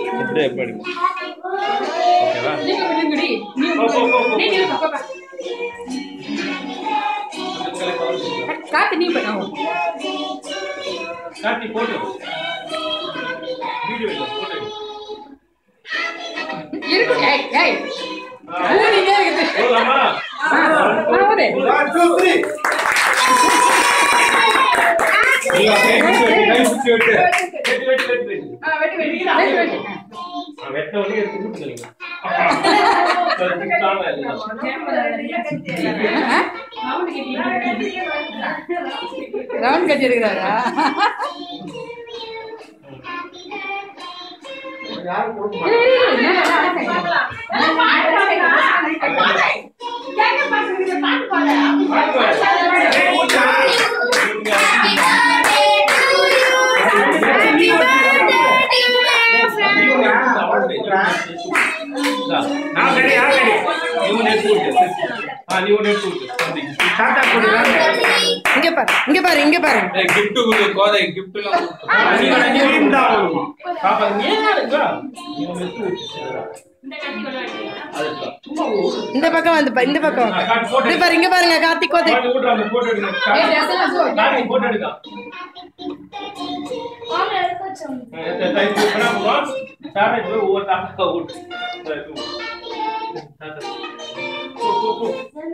இப்படியே எப்படி ஓகேவா காத்து நீ பண்ண காட்டி போட்டு வீடியோ போட்டு இருக்கு ஏய் ஏய் ஊறிட்டே இருக்குது போலாமா ஆகுது One, two, three. நீங்க அப்படியே கை பிடிச்சு விட்டு வெட்டு வெட்டு வெட்டு வெட்டு ஆ வெட்டு வெட்டு வெட்டு வெட்டு ஆ, வெட்ட உடனே எடுத்து கொடுத்துருங்க சரி, திட்டாம எல்லாம். ரவுண்ட் கட்டி இருக்கிறாரா யாரும் கொடுக்க நான் ready, நான் ready. நீ ஒண்ணு எடுத்து விட்டு. ஆ, நீ ஒண்ணு எடுத்து விட்டு. தம்பி. தாத்தா கொடுக்குறாங்க. இங்க பாரு இங்க பாரு இங்க பாரு ஏய், gift கொடு, கோதை, gift எல்லாம் கொடுத்து. நீ வேணா, நீ வேணா தான் வாங்கணும். பாப்பா, நீ என்ன இருக்கா? நீ ஒண்ணு எடுத்து விட்டு. அதுதான். சும்மா ஒரு- இந்த பக்கம் வந்து பா- இந்த பக்கம் ஆ, காட்டு, photo இங்க பாரு இங்க பாருங்க கார்த்திக் கோதை பாட்டு விட்றா, அந்த photo எடுங்க. காட்டி, photo எடுக்கா. இந்த type பண்ணா போதும். தாத்தா இப்ப ஒவ்வொரு தாத்தா விட்டு. சரி, போ. தாத்தா. போ, போ, போ.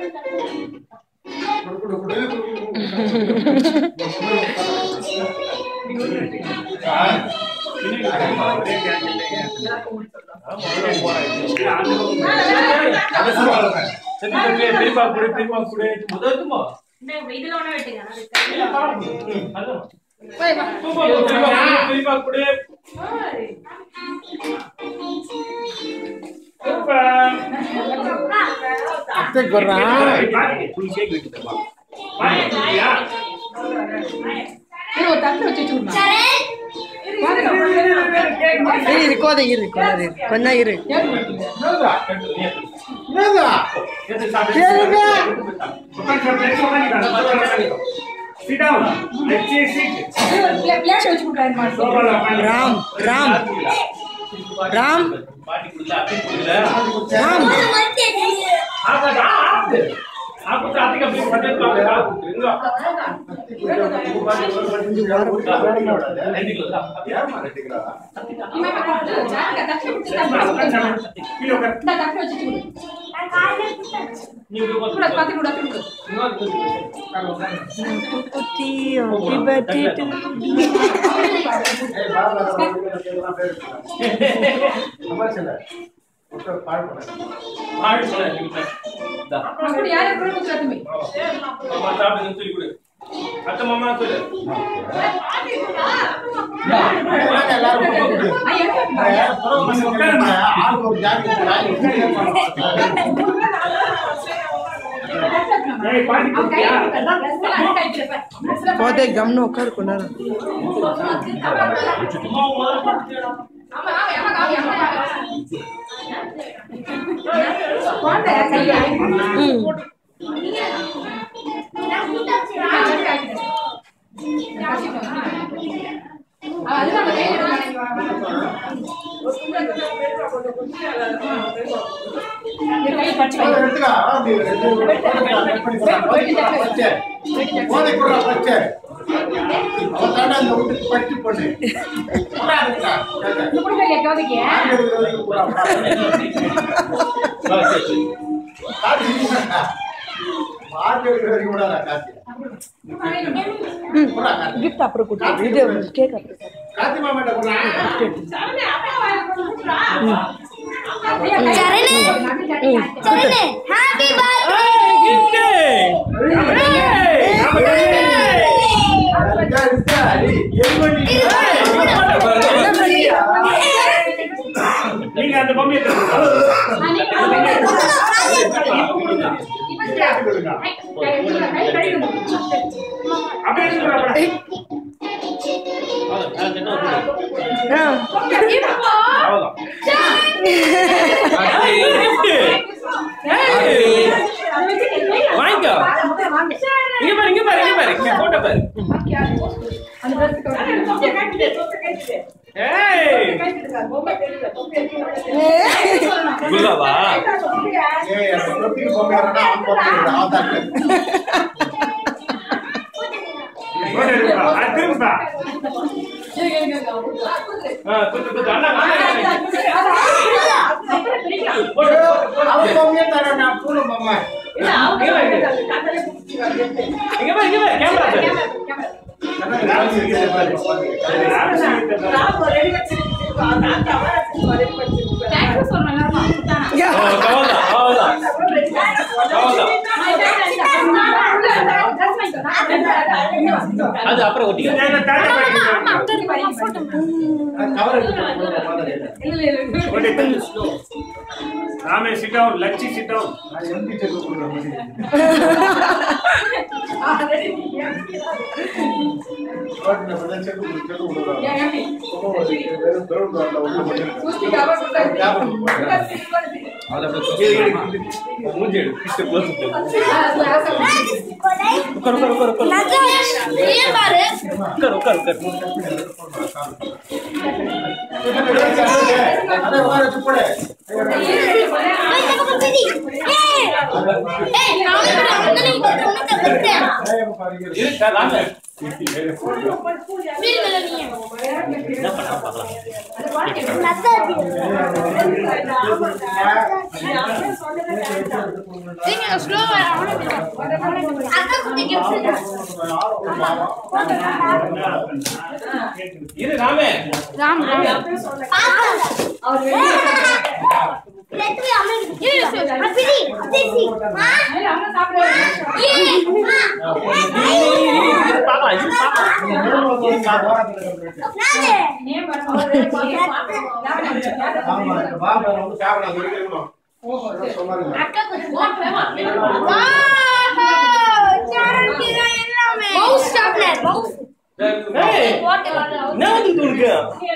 பெரியப்பா கூட பெரியப்பா கூட முதலுமா பெரியப்பா கூட அத்தைக்கு போடுறான் இரு, ஒரு தட்டு வச்சு வச்சுக்கோமா. இரு, இரு, கோதை இரு கோதை இரு. கொஞ்சம் இரு என்னதா ராம் ராம் ராம் ராம் யாருமா கட்டிக்கிறா குட்டி happy birthday to you. ஏய் பாபா எல்லாம் பேர் நம்ம சில ஒருத்தர் பாடு பண்ணாரு அத்த மாமா சொல்லு ஆளுக்கு ஒரு ஜாதி கோதை கம்னு உட்காரு கொண்டாரு ம் எடுத்துக்கா அப்படி ரெண்டு கட் பண்ணி பச்சை கோதை குடுறா பச்சை அவன் தாண்டா இந்த வீட்டுக்கு பட்டு பொண்ணு குடுறா இருக்கா ஆண்டு இருக்கிறவங்க குடுறா காத்தி மாட்டு இருக்கிறவங்க கூட காத்தி குடுறா காத்தி கிஃப்ட் அப்புறம் கொடுத்து இது கேக் அப்புறம் காத்தி மாமாட்ட குடுறா இருக்கா இருக்கா நீங்க அந்த பொம்மையை அப்படியே சொல்றேன் அவ்வளவுதான் வாங்கிக்கோ இங்க பாரு இங்க பாரு இங்க பாரு இங்க போட்டோ பாரு ஏய் குல்லாவா ஏய், அந்த தொட்டிக்கு பொம்மையாரனா அவன் பொம்மையாரனா, அவன் தான் இருக்கு. போட்டோ எடுப்பா. அது திரும்புப்பா. ஆ, குத்து, குத்து. அண்ணா, அண்ணா, அவன் பொம்மையை தரேன், நான் பூனை பொம்மை. இங்க வா, இங்க வா, கேமரா சார். கண்ணாடி காமிச்சு வைக்கிறேன் பாரு, பாருங்க. ஓ, கவலை, அவ்வளவுதான். அது அப்புறம் ஒட்டிக்கலாம் நான் இந்த தாத்தா பாட்டி அது cover எடுத்து போட்டு மாதிரி. போட்டு தள்ளு. ராமே sit down. லட்சி sit down. நான் எம்பி செக்கு கொடுக்குற மாதிரி. ரோட்ல பார்த்தா செக்கு கொடு, செக்கு கொடுக்குறாங்க. சும்மா ஒரு வெறும் brown colour ல உள்ள மட்டும் இருக்கு. ஞாபகம் இருக்கு. அது அப்புறம் தூக்கி எடு, எடு. மூஞ்சி எடு. கிட்ட close up எடு. உட்காரு, உட்காரு, உட்காரு, உட்காரு. உட்காரு, உட்காரு, உட்காரு. அதே உட்கார வச்சு போடு. ஏய், பாருங்க. இரு, சார், வாங்க. ஏய், போடு. என்ன பண்ணா பார்க்கலாம். இரு, ராமே. இரு, பார்க்கலாம், இரு, பார்க்கலாம். ஆமா, இந்த பாபா வந்து கேமரா அங்க இருக்கணும். சொன்னாருங்க. ஏய், என்ன வந்துருக்கு உனக்கு?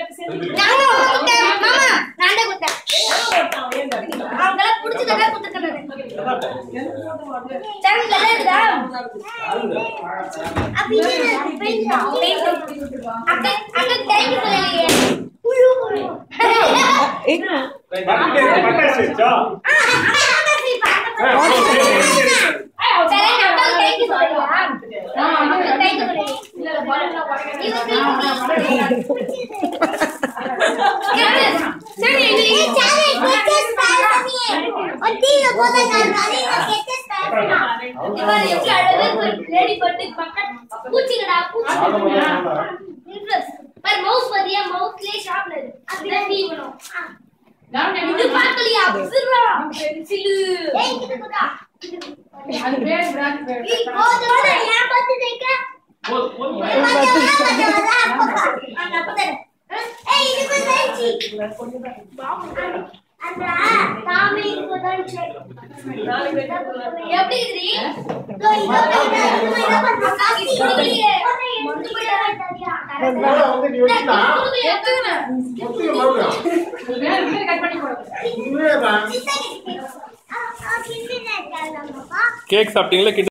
பர்த்டே பட்டாசு வச்சா? ஆ, சரி, மவுஸ் பாத்தியா மவுஸ்லயே ஷார்ப்னர் அப்படிதான் டீ பண்ணும் இது பார்க்கலையா அப்சர்வா பென்சில் ஏய் இது குதா அது பேர் பிராண்ட் பேர் போதும் நான் பார்த்து தேக்க போது, போது. ஏய் இது குதாச்சி அந்த தாமே இது குதாச்சி எப்படி இதுரி இதோ இதோ இதோ காசி இல்லையே மொண்டு போய் இதோட வந்து நீ வச்சுட்டா, எத்துன ஒத்துக்க மறுபடியும். உண்மையேதான். ஆ ஆ கிண்டி நான் கேக் சாப்பிட்டீங்களா